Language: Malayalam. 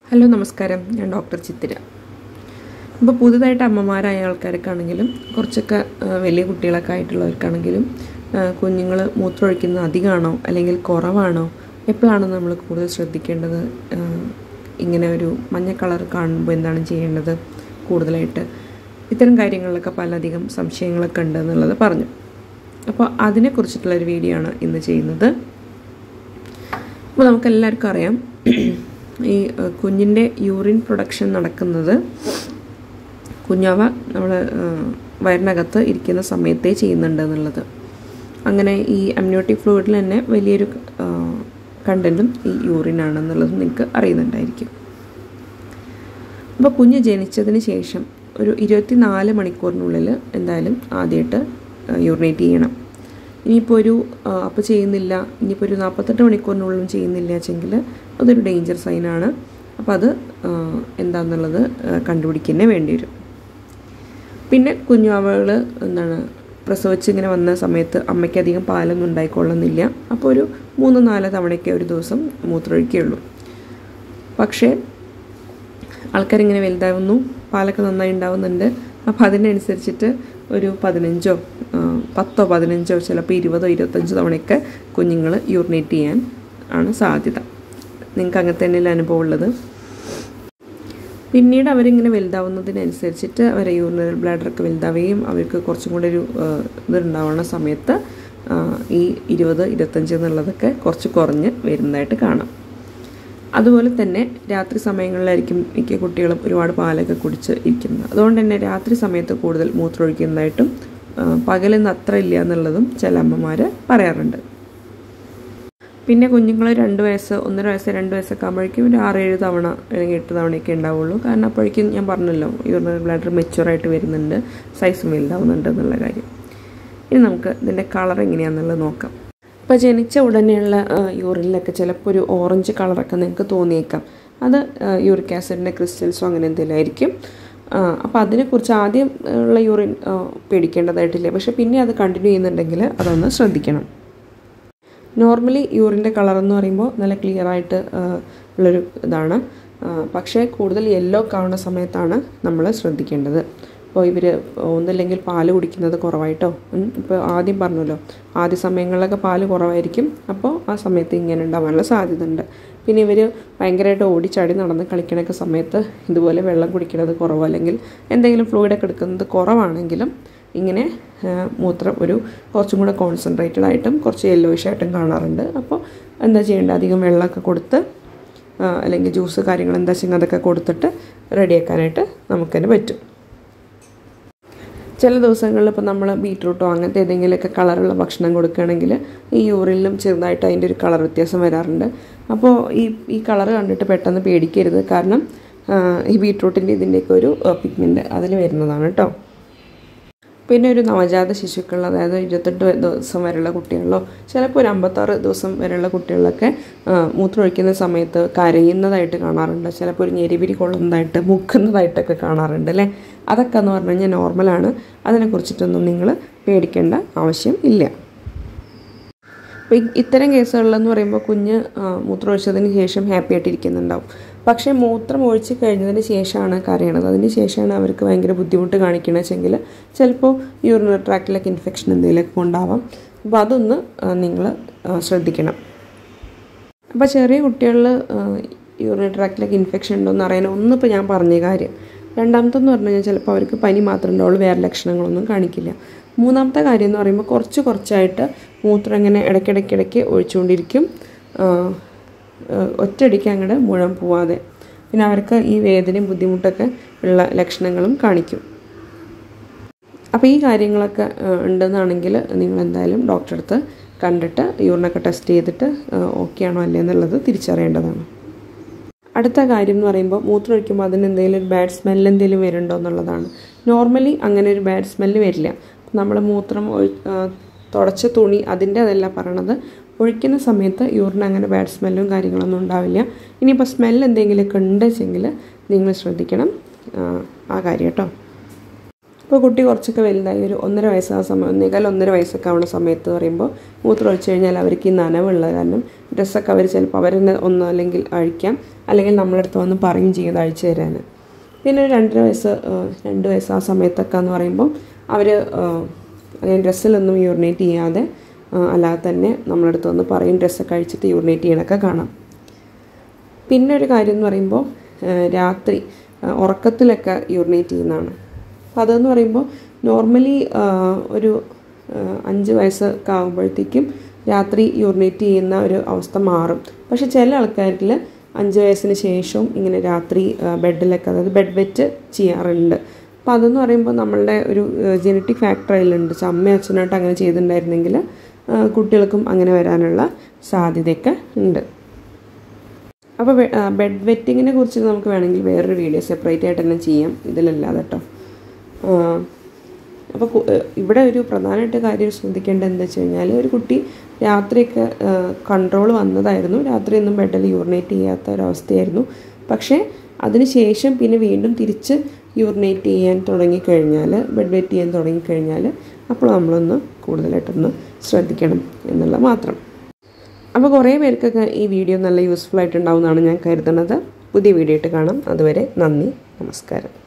ഹലോ നമസ്കാരം ഞാൻ ഡോക്ടർ ചിത്തിര ഇപ്പോൾ പുതുതായിട്ട് അമ്മമാരായ ആൾക്കാർക്കാണെങ്കിലും കുറച്ചൊക്കെ ആ, വലിയ കുട്ടികളൊക്കെ ആയിട്ടുള്ളവർക്കാണെങ്കിലും കുഞ്ഞുങ്ങൾ മൂത്രമൊഴിക്കുന്നത് അധികമാണോ അല്ലെങ്കിൽ കുറവാണോ എപ്പോഴാണ് നമ്മൾ കൂടുതൽ ശ്രദ്ധിക്കേണ്ടത് ആ, ഇങ്ങനെ ഒരു മഞ്ഞ കളർ കാണുമ്പോൾ എന്താണ് ചെയ്യേണ്ടത് കൂടുതലായിട്ട് ഇത്തരം കാര്യങ്ങളിലൊക്കെ പലധികം സംശയങ്ങളൊക്കെ ഉണ്ട് എന്നുള്ളത് പറഞ്ഞു അപ്പോൾ അതിനെക്കുറിച്ചിട്ടുള്ളൊരു വീഡിയോ ആണ് ഇന്ന് ചെയ്യുന്നത് അപ്പോൾ നമുക്ക് എല്ലാവർക്കും അറിയാം ഈ അഹ്, കുഞ്ഞിൻ്റെ യൂറിൻ പ്രൊഡക്ഷൻ നടക്കുന്നത് കുഞ്ഞാവ നമ്മൾ വയറിനകത്ത് ഇരിക്കുന്ന സമയത്തേ ചെയ്യുന്നുണ്ട് എന്നുള്ളത് അങ്ങനെ ഈ അമ്നിയോട്ടിക് ഫ്ലൂയിഡിൽ തന്നെ വലിയൊരു കണ്ടൻറ്റും ഈ യൂറിൻ ആണെന്നുള്ളത് നിങ്ങൾക്ക് അറിയുന്നുണ്ടായിരിക്കും അപ്പോൾ കുഞ്ഞ് ജനിച്ചതിന് ശേഷം ഒരു ഇരുപത്തി നാല് മണിക്കൂറിനുള്ളിൽ എന്തായാലും ആദ്യമായിട്ട് യൂറിനേറ്റ് ചെയ്യണം ഇനിയിപ്പോൾ ഒരു അപ്പോൾ ചെയ്യുന്നില്ല ഇനിയിപ്പോൾ ഒരു നാൽപ്പത്തെട്ട് മണിക്കൂറിനുള്ളിലും ചെയ്യുന്നില്ല വെച്ചെങ്കിൽ അതൊരു ഡേഞ്ചർ സൈനാണ് അപ്പോൾ അത് ആ, എന്താണെന്നുള്ളത് ആ, കണ്ടുപിടിക്കുന്നേ വേണ്ടി വരും പിന്നെ കുഞ്ഞുവാവകൾ എന്താണ് പ്രസവിച്ച് ഇങ്ങനെ വന്ന സമയത്ത് അമ്മയ്ക്ക് അധികം പാലൊന്നും ഉണ്ടായിക്കൊള്ളുന്നില്ല അപ്പോൾ ഒരു മൂന്ന് നാല് തവണയൊക്കെ ഒരു ദിവസം മൂത്രമൊഴിക്കുകയുള്ളൂ പക്ഷേ ആൾക്കാരിങ്ങനെ വലുതാവുന്നു പാലൊക്കെ നന്നായി ഉണ്ടാവുന്നുണ്ട് അപ്പോൾ അതിനനുസരിച്ചിട്ട് ഒരു പതിനഞ്ചോ ആ, പത്തോ പതിനഞ്ചോ ചിലപ്പോൾ ഇരുപതോ ഇരുപത്തഞ്ചോ തവണയൊക്കെ കുഞ്ഞുങ്ങൾ യൂറിനേറ്റ് ചെയ്യാൻ ആണ് സാധ്യത നിങ്ങൾക്ക് അങ്ങനെ തന്നെയല്ലേ അനുഭവം ഉള്ളത് പിന്നീട് അവരിങ്ങനെ വലുതാവുന്നതിനനുസരിച്ചിട്ട് അവരെ യൂറിനറി ബ്ലാഡറൊക്കെ വലുതാവുകയും അവർക്ക് കുറച്ചും കൂടെ ഒരു ആ, ഇതുണ്ടാവുന്ന സമയത്ത് ആ, ഈ ഇരുപത് ഇരുപത്തഞ്ച് എന്നുള്ളതൊക്കെ കുറച്ച് കുറഞ്ഞ് വരുന്നതായിട്ട് കാണാം അതുപോലെ തന്നെ രാത്രി സമയങ്ങളിലായിരിക്കും മിക്ക കുട്ടികളും ഒരുപാട് പാലൊക്കെ കുടിച്ച് ഇരിക്കുന്നത് അതുകൊണ്ട് തന്നെ രാത്രി സമയത്ത് കൂടുതൽ മൂത്രമൊഴിക്കുന്നതായിട്ടും ആ, പകലൊന്നും അത്ര ഇല്ല എന്നുള്ളതും ചില അമ്മമാർ പറയാറുണ്ട് പിന്നെ കുഞ്ഞുങ്ങൾ രണ്ട് വയസ്സ് ഒന്നര വയസ്സ് രണ്ട് വയസ്സൊക്കെ ആകുമ്പോഴേക്കും ഒരു ആറേഴ് തവണ അല്ലെങ്കിൽ എട്ട് തവണയൊക്കെ ഉണ്ടാവുള്ളൂ കാരണം അപ്പോഴേക്കും ഞാൻ പറഞ്ഞല്ലോ യൂറിനറി ബ്ലാഡർ മെച്ചുവറായിട്ട് വരുന്നുണ്ട് സൈസും വലുതാവുന്നുണ്ട് എന്നുള്ള കാര്യം ഇനി നമുക്ക് ഇതിൻ്റെ കളർ എങ്ങനെയാണെന്നുള്ളത് നോക്കാം ഇപ്പോൾ ജനിച്ച ഉടനെയുള്ള ആ, യൂറിനിലൊക്കെ ചിലപ്പോൾ ഒരു ഓറഞ്ച് കളറൊക്കെ നിങ്ങൾക്ക് തോന്നിയേക്കാം അത് ആ, യൂറിക് ആസിഡിൻ്റെ ക്രിസ്റ്റൽസോ അങ്ങനെ എന്തെങ്കിലും ആയിരിക്കും ആ, അപ്പോൾ അതിനെക്കുറിച്ച് ആദ്യം ഉള്ള യൂറിൻ ആ, പേടിക്കേണ്ടതായിട്ടില്ല പക്ഷേ പിന്നെ അത് കണ്ടിന്യൂ ചെയ്യുന്നുണ്ടെങ്കിൽ അതൊന്ന് ശ്രദ്ധിക്കണം നോർമലി യൂറിൻ്റെ കളർ എന്ന് പറയുമ്പോൾ നല്ല ക്ലിയർ ആയിട്ട് ആ, ഉള്ളൊരു ഇതാണ് ആ, പക്ഷേ കൂടുതൽ യെല്ലോ കാണുന്ന സമയത്താണ് നമ്മൾ ശ്രദ്ധിക്കേണ്ടത് അപ്പോൾ ഇവർ ഒന്നില്ലെങ്കിൽ പാല് കുടിക്കുന്നത് കുറവായിട്ടോ ഇപ്പോൾ ആദ്യം പറഞ്ഞല്ലോ ആദ്യ സമയങ്ങളിലൊക്കെ പാല് കുറവായിരിക്കും അപ്പോൾ ആ സമയത്ത് ഇങ്ങനെ ഉണ്ടാവാനുള്ള സാധ്യത ഉണ്ട് പിന്നെ ഇവർ ഭയങ്കരമായിട്ട് ഓടിച്ചാടി നടന്ന് കളിക്കണൊക്കെ സമയത്ത് ഇതുപോലെ വെള്ളം കുടിക്കുന്നത് കുറവോ അല്ലെങ്കിൽ എന്തെങ്കിലും ഫ്ലൂയിഡൊക്കെ എടുക്കുന്നത് കുറവാണെങ്കിലും ഇങ്ങനെ ആ, മൂത്രം ഒരു കുറച്ചും കൂടെ കോൺസെൻട്രേറ്റഡ് ആയിട്ടും കുറച്ച് യെല്ലോയിഷ് ആയിട്ടും കാണാറുണ്ട് അപ്പോൾ എന്താ ചെയ്യേണ്ടത് അധികം വെള്ളമൊക്കെ കൊടുത്ത് ആ, അല്ലെങ്കിൽ ജ്യൂസ് കാര്യങ്ങൾ എന്താ വെച്ചെങ്കിൽ അതൊക്കെ കൊടുത്തിട്ട് റെഡിയാക്കാനായിട്ട് നമുക്കതിന് പറ്റും ചില ദിവസങ്ങളിൽ ഇപ്പോൾ നമ്മൾ ബീട്രൂട്ടോ അങ്ങനത്തെ ഏതെങ്കിലുമൊക്കെ കളറുള്ള ഭക്ഷണം കൊടുക്കുകയാണെങ്കിൽ ഈ യൂറിനിലും ചെറുതായിട്ട് അതിൻ്റെ ഒരു കളർ വ്യത്യാസം വരാറുണ്ട് അപ്പോൾ ഈ ഈ കളർ കണ്ടിട്ട് പെട്ടെന്ന് പേടിക്കരുത് കാരണം ആ, ഈ ബീട്രൂട്ടിൻ്റെ ഇതിൻ്റെയൊക്കെ ഒരു പിഗ്മെൻറ്റ് അതിൽ വരുന്നതാണ് കേട്ടോ പിന്നെ ഒരു നവജാത ശിശുക്കൾ അതായത് ഇരുപത്തെട്ട് ദിവസം വരെയുള്ള കുട്ടികളിലോ ചിലപ്പോൾ ഒരു അമ്പത്താറ് ദിവസം വരെയുള്ള കുട്ടികളിലൊക്കെ ആ, മൂത്രമൊഴിക്കുന്ന സമയത്ത് കരയുന്നതായിട്ട് കാണാറുണ്ട് ചിലപ്പോൾ ഒരു ഞെരിപിരി കൊള്ളുന്നതായിട്ട് മുക്കുന്നതായിട്ടൊക്കെ കാണാറുണ്ട് അല്ലേ അതൊക്കെ എന്ന് പറഞ്ഞു കഴിഞ്ഞാൽ നോർമലാണ് അതിനെക്കുറിച്ചിട്ടൊന്നും നിങ്ങൾ പേടിക്കേണ്ട ആവശ്യം ഇല്ല അപ്പോൾ ഈ- ഇത്തരം കേസുകളിലെന്ന് പറയുമ്പോൾ കുഞ്ഞ് ആ, മൂത്രമൊഴിച്ചതിന് ശേഷം ഹാപ്പി ആയിട്ടിരിക്കുന്നുണ്ടാവും പക്ഷേ മൂത്രം ഒഴിച്ച് കഴിഞ്ഞതിന് ശേഷമാണ് കരയണത് അതിന് ശേഷമാണ് അവർക്ക് ഭയങ്കര ബുദ്ധിമുട്ട് കാണിക്കണമെന്ന് വെച്ചെങ്കിൽ ചിലപ്പോൾ യൂറിനറി ട്രാക്റ്റിലൊക്കെ ഇൻഫെക്ഷൻ എന്തെങ്കിലുമൊക്കെ ഉണ്ടാവാം അപ്പോൾ അതൊന്ന് നിങ്ങൾ ശ്രദ്ധിക്കണം അപ്പോൾ ചെറിയ കുട്ടികളിൽ യൂറിനറി ട്രാക്റ്റിലൊക്കെ ഇൻഫെക്ഷൻ ഉണ്ടോ എന്ന് അറിയാൻ ഒന്നിപ്പോൾ ഞാൻ പറഞ്ഞ കാര്യം രണ്ടാമത്തെന്ന് പറഞ്ഞു കഴിഞ്ഞാൽ ചിലപ്പോൾ അവർക്ക് പനി മാത്രമേ ഉണ്ടാവുള്ളൂ വേറെ ലക്ഷണങ്ങളൊന്നും കാണിക്കില്ല മൂന്നാമത്തെ കാര്യം എന്ന് പറയുമ്പോൾ കുറച്ച് കുറച്ചായിട്ട് മൂത്രം ഇങ്ങനെ ഇടയ്ക്കിടയ്ക്കിടയ്ക്ക് ഒഴിച്ചുകൊണ്ടിരിക്കും ആ, ആ, ഒറ്റയടിക്ക് അങ്ങോട്ട് മുഴുവൻ പോവാതെ പിന്നെ അവർക്ക് ഈ വേദനയും ബുദ്ധിമുട്ടൊക്കെ ഉള്ള ലക്ഷണങ്ങളും കാണിക്കും അപ്പോൾ ഈ കാര്യങ്ങളൊക്കെ ആ, ഉണ്ടെന്നാണെങ്കിൽ നിങ്ങൾ എന്തായാലും ഡോക്ടറെ അടുത്ത് കണ്ടിട്ട് യൂറിനൊക്കെ ടെസ്റ്റ് ചെയ്തിട്ട് ഓക്കെ ആണോ അല്ലേ എന്നുള്ളത് തിരിച്ചറിയേണ്ടതാണ് അടുത്ത കാര്യം എന്ന് പറയുമ്പോൾ മൂത്രം ഒഴിക്കുമ്പോൾ അതിന് എന്തെങ്കിലും ഒരു ബാഡ് സ്മെല്ല് എന്തെങ്കിലും വരുന്നുണ്ടോ എന്നുള്ളതാണ് നോർമലി അങ്ങനെ ഒരു ബാഡ് സ്മെല്ല് വരില്ല നമ്മൾ മൂത്രം ഒഴി ആ, തുടച്ച തുണി അതിൻ്റെ അതല്ല പറയണത് ഒഴിക്കുന്ന സമയത്ത് യൂറിന് അങ്ങനെ ബാഡ് സ്മെല്ലും കാര്യങ്ങളൊന്നും ഉണ്ടാവില്ല ഇനിയിപ്പോൾ സ്മെല്ല് എന്തെങ്കിലുമൊക്കെ ഉണ്ടെച്ചെങ്കിൽ നിങ്ങൾ ശ്രദ്ധിക്കണം ആ, ആ കാര്യം കേട്ടോ ഇപ്പോൾ കുട്ടി കുറച്ചൊക്കെ വലുതായി ഒരു ഒന്നര വയസ്സാ സമയം ഒന്നേകാൽ ഒന്നര വയസ്സൊക്കെ ആവുന്ന സമയത്ത് പറയുമ്പോൾ മൂത്രം ഒഴിച്ചു കഴിഞ്ഞാൽ അവർക്ക് ഈ നനവുള്ള കാരണം ഡ്രസ്സൊക്കെ അവർ ചിലപ്പോൾ അവർ തന്നെ ഒന്ന് അല്ലെങ്കിൽ അഴിക്കാം അല്ലെങ്കിൽ നമ്മളടുത്ത് വന്ന് പറയും ചെയ്ത് അഴിച്ചു തരാൻ പിന്നെ ഒരു രണ്ടര വയസ്സ് ആ, രണ്ട് വയസ്സ് ആ സമയത്തൊക്കെ എന്ന് പറയുമ്പോൾ അവർ അങ്ങനെ ഡ്രസ്സിലൊന്നും യൂറിനേറ്റ് ചെയ്യാതെ ആ, അല്ലാതെ തന്നെ നമ്മളടുത്ത് വന്ന് പറയും ഡ്രസ്സൊക്കെ അഴിച്ചിട്ട് യൂറിനേറ്റ് ചെയ്യണമൊക്കെ കാണാം പിന്നെ ഒരു കാര്യം എന്ന് പറയുമ്പോൾ ആ, രാത്രി ആ, ഉറക്കത്തിലൊക്കെ യൂറിനേറ്റ് ചെയ്യുന്നതാണ് അപ്പോൾ അതെന്ന് പറയുമ്പോൾ നോർമലി ഒരു ആ, അഞ്ച് വയസ്സൊക്കെ ആകുമ്പോഴത്തേക്കും രാത്രി യൂറിനേറ്റ് ചെയ്യുന്ന ഒരു അവസ്ഥ മാറും പക്ഷെ ചില ആൾക്കാരിൽ അഞ്ച് വയസ്സിന് ശേഷവും ഇങ്ങനെ രാത്രി ആ, ബെഡിലൊക്കെ അതായത് ബെഡ് വെറ്റ് ചെയ്യാറുണ്ട് അപ്പോൾ അതെന്ന് പറയുമ്പോൾ നമ്മളുടെ ഒരു ജനറ്റിക് ഫാക്ടർ അതിലുണ്ട് പക്ഷെ അമ്മയും അച്ഛനായിട്ട് അങ്ങനെ ചെയ്തിട്ടുണ്ടായിരുന്നെങ്കിൽ ആ, കുട്ടികൾക്കും അങ്ങനെ വരാനുള്ള സാധ്യതയൊക്കെ ഉണ്ട് അപ്പോൾ ബെഡ് വെറ്റിങ്ങിനെ കുറിച്ച് നമുക്ക് വേണമെങ്കിൽ വേറൊരു വീഡിയോ സെപ്പറേറ്റ് ആയിട്ട് തന്നെ ചെയ്യാം ഇതിലല്ലാതെ കേട്ടോ അപ്പോൾ ഇവിടെ ഒരു പ്രധാനമായിട്ട് കാര്യം ശ്രദ്ധിക്കേണ്ടത് എന്താ വെച്ച് കഴിഞ്ഞാൽ ഒരു കുട്ടി രാത്രിയൊക്കെ കൺട്രോൾ വന്നതായിരുന്നു രാത്രിയൊന്നും ബെഡിൽ യൂറിനേറ്റ് ചെയ്യാത്ത ഒരവസ്ഥയായിരുന്നു പക്ഷേ അതിനുശേഷം പിന്നെ വീണ്ടും തിരിച്ച് യൂറിനേറ്റ് ചെയ്യാൻ തുടങ്ങിക്കഴിഞ്ഞാൽ ബെഡ് വെറ്റ് ചെയ്യാൻ തുടങ്ങിക്കഴിഞ്ഞാൽ അപ്പോൾ നമ്മളൊന്ന് കൂടുതലായിട്ടൊന്ന് ശ്രദ്ധിക്കണം എന്നുള്ള മാത്രം അപ്പോൾ കുറേ പേർക്കൊക്കെ ഈ വീഡിയോ നല്ല യൂസ്ഫുൾ ആയിട്ടുണ്ടാവുമെന്നാണ് ഞാൻ കരുതുന്നത് പുതിയ വീഡിയോ ആയിട്ട് കാണാം അതുവരെ നന്ദി നമസ്കാരം